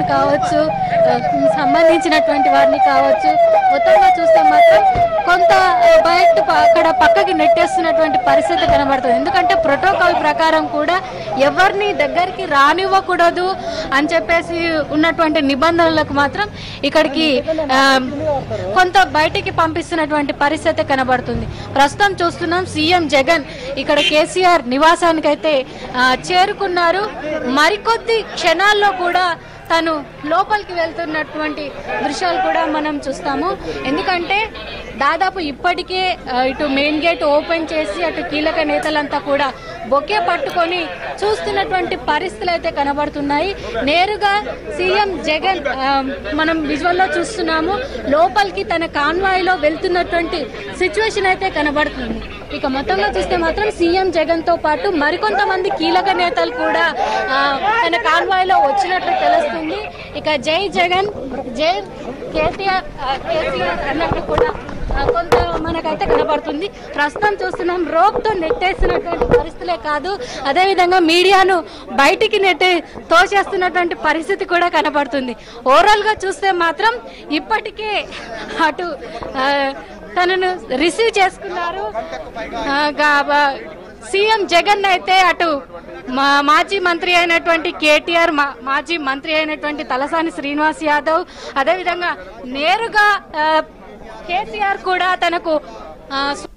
కావచ్చు ఆ, సంబంధించినటువంటి వారిని కావచ్చు మొత్తంగా చూస్తే మాత్రం కొంత ఆ, బయట ప- అక్కడ పక్కకి నెట్టేస్తున్నటువంటి పరిస్థితి కనబడుతుంది ఎందుకంటే ప్రోటోకాల్ ప్రకారం కూడా ఎవరిని దగ్గరికి రానివ్వకూడదు అని చెప్పేసి ఉన్నటువంటి నిబంధనలకు మాత్రం ఇక్కడికి ఆ, కొంత బయటికి పంపిస్తున్నటువంటి పరిస్థితి కనబడుతుంది ప్రస్తుతం చూస్తున్నాం సీఎం జగన్ ఇక్కడ కేసీఆర్ నివాసానికైతే ఆ, చేరుకున్నారు మరికొద్ది క్షణాల్లో కూడా తను లోపలికి వెళ్తున్నటువంటి దృశ్యాలు కూడా మనం చూస్తాము ఎందుకంటే దాదాపు ఇప్పటికే ఆ, ఇటు మెయిన్ గేట్ ఓపెన్ చేసి అటు కీలక నేతలంతా కూడా బొకే పట్టుకొని చూస్తున్నటువంటి పరిస్థితులు అయితే కనబడుతున్నాయి నేరుగా సీఎం జగన్ ఆ, మనం విజువల్లో చూస్తున్నాము లోపలికి తన కాన్వాయ్లో వెళ్తున్నటువంటి సిచ్యువేషన్ అయితే కనబడుతుంది ఇక మొత్తంగా చూస్తే మాత్రం సీఎం జగన్ తో పాటు మరికొంతమంది కీలక నేతలు కూడా ఆ, తన కాన్వాయ్లో వచ్చినట్లు తెలుస్తుంది ఇక జై జగన్ జై కేటీఆర్ ఆ, కేసీఆర్ అన్నట్టు కూడా ఆ, కొంత మనకైతే కనబడుతుంది ప్రస్తుతం చూస్తున్నాం రోప్ తో నెట్టేస్తున్నటువంటి పరిస్థితులే కాదు అదేవిధంగా మీడియాను బయటికి నెట్టి తోసేస్తున్నటువంటి పరిస్థితి కూడా కనబడుతుంది ఓవరాల్ గా చూస్తే మాత్రం ఇప్పటికే అటు ఆ, తనను రిసీవ్ చేసుకున్నారు ఆ, గా- బా- సీఎం జగన్ అయితే అటు మా మాజీ మంత్రి అయినటువంటి కేటీఆర్ మా- మాజీ మంత్రి అయినటువంటి తలసాని శ్రీనివాస్ యాదవ్ అదేవిధంగా నేరుగా ఆ, కేసీఆర్ కూడా తనకు ఆ, సు-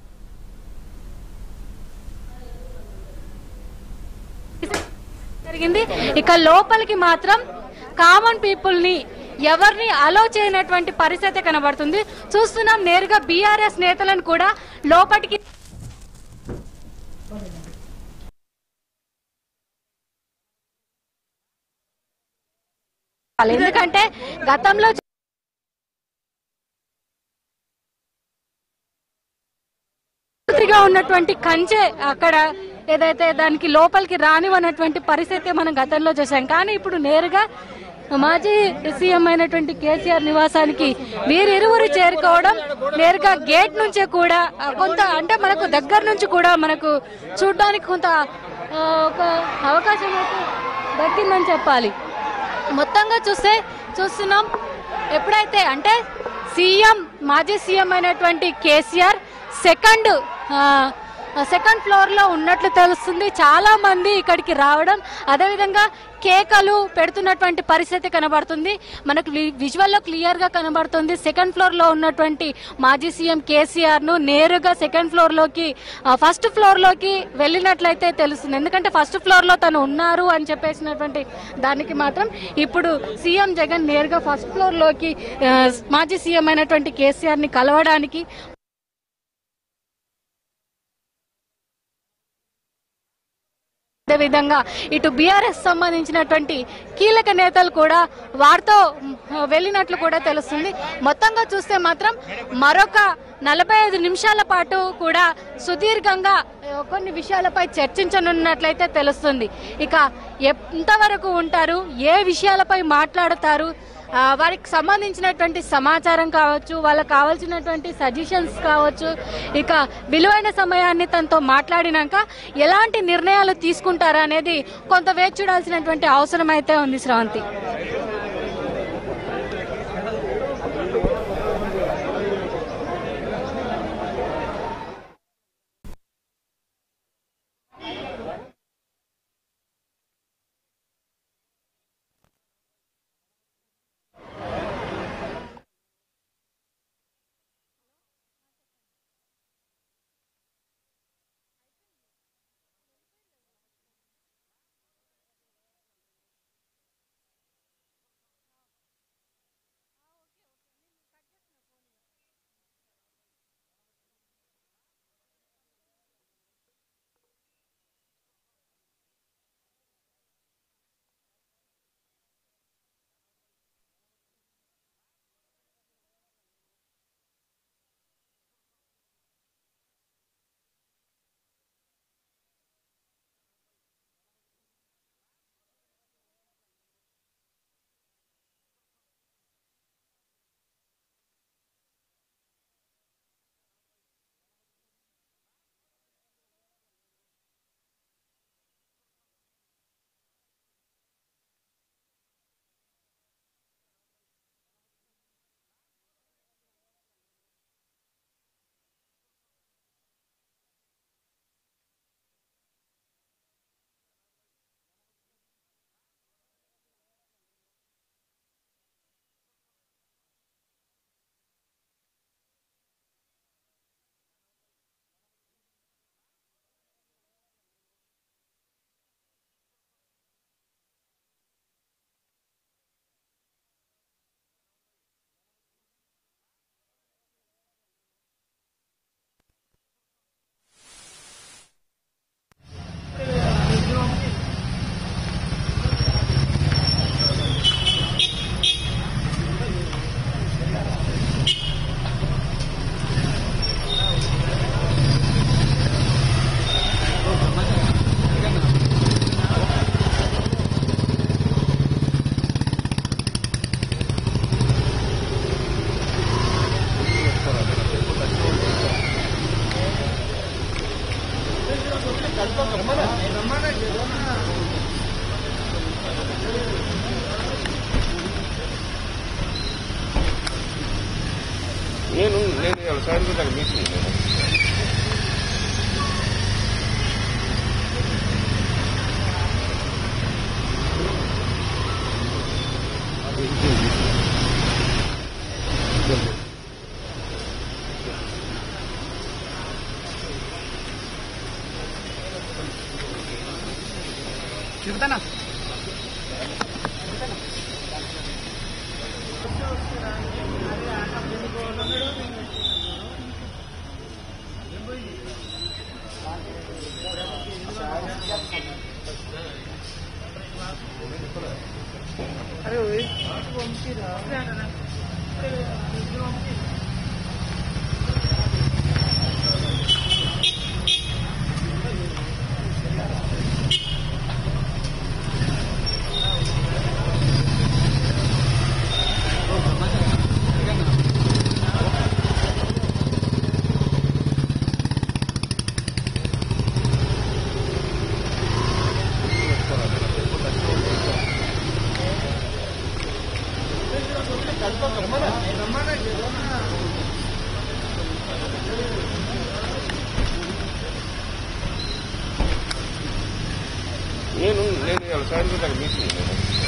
జరిగింది ఇక లోపలికి మాత్రం కామన్ పీపుల్ ని ఎవరిని అలో చేయనటువంటి పరిస్థితి కనబడుతుంది చూస్తున్నాం నేరుగా బీఆర్ఎస్ నేతలను కూడా లోపలికి ఎందుకంటే గతంలో పూర్తిగా ఉన్నటువంటి కంచె అక్కడ ఏదైతే దానికి లోపలికి రానివన్నటువంటి పరిస్థితి మనం గతంలో చూసాం కానీ ఇప్పుడు నేరుగా మాజీ సీఎం అయినటువంటి కేసీఆర్ నివాసానికి వీరిరువురు చేరుకోవడం నేరుగా గేట్ నుంచే కూడా ఆ, కొంత అంటే మనకు దగ్గర నుంచి కూడా మనకు చూడడానికి కొంత ఆ, ఒక అవకాశం అయితే దక్కిందని చెప్పాలి మొత్తంగా చూస్తే చూస్తున్నాం ఎప్పుడైతే అంటే సీఎం మాజీ సీఎం అయినటువంటి కేసీఆర్ సెకండ్ సెకండ్ ఫ్లోర్ లో ఉన్నట్లు తెలుస్తుంది చాలా మంది ఇక్కడికి రావడం అదేవిధంగా కేకలు పెడుతున్నటువంటి పరిస్థితి కనబడుతుంది మనకు విజువల్ లో క్లియర్ గా కనబడుతుంది సెకండ్ ఫ్లోర్ లో ఉన్నటువంటి మాజీ సీఎం కేసీఆర్ ను నేరుగా సెకండ్ ఫ్లోర్ లోకి ఫస్ట్ ఫ్లోర్ లోకి వెళ్ళినట్లయితే తెలుస్తుంది ఎందుకంటే ఫస్ట్ ఫ్లోర్ లో తను ఉన్నారు అని చెప్పేసినటువంటి దానికి మాత్రం ఇప్పుడు సీఎం జగన్ నేరుగా ఫస్ట్ ఫ్లోర్ లోకి ఆ, మాజీ సీఎం అయినటువంటి కేసీఆర్ ని కలవడానికి అదేవిధంగా ఇటు బీఆర్ఎస్ సంబంధించినటువంటి కీలక నేతలు కూడా వారితో మ్, వెళ్ళినట్లు కూడా తెలుస్తుంది మొత్తంగా చూస్తే మాత్రం మరొక నలభై ఐదు నిమిషాల పాటు కూడా సుదీర్ఘంగా ఆ, కొన్ని విషయాలపై చర్చించనున్నట్లయితే తెలుస్తుంది ఇక ఎంతవరకు ఉంటారు ఏ విషయాలపై మాట్లాడతారు ఆ, వారికి సంబంధించినటువంటి సమాచారం కావచ్చు వాళ్ళకి కావాల్సినటువంటి సజెషన్స్ కావచ్చు ఇక విలువైన సమయాన్ని తనతో మాట్లాడినాక ఎలాంటి నిర్ణయాలు తీసుకుంటారా అనేది కొంత వేచి చూడాల్సినటువంటి అవసరం అయితే ఉంది శ్రావంతి సైడ్ కూడా మీటింగ్ నేను చెప్తానా నేను నేను సైడ్ కూడా మీటింగ్ నేను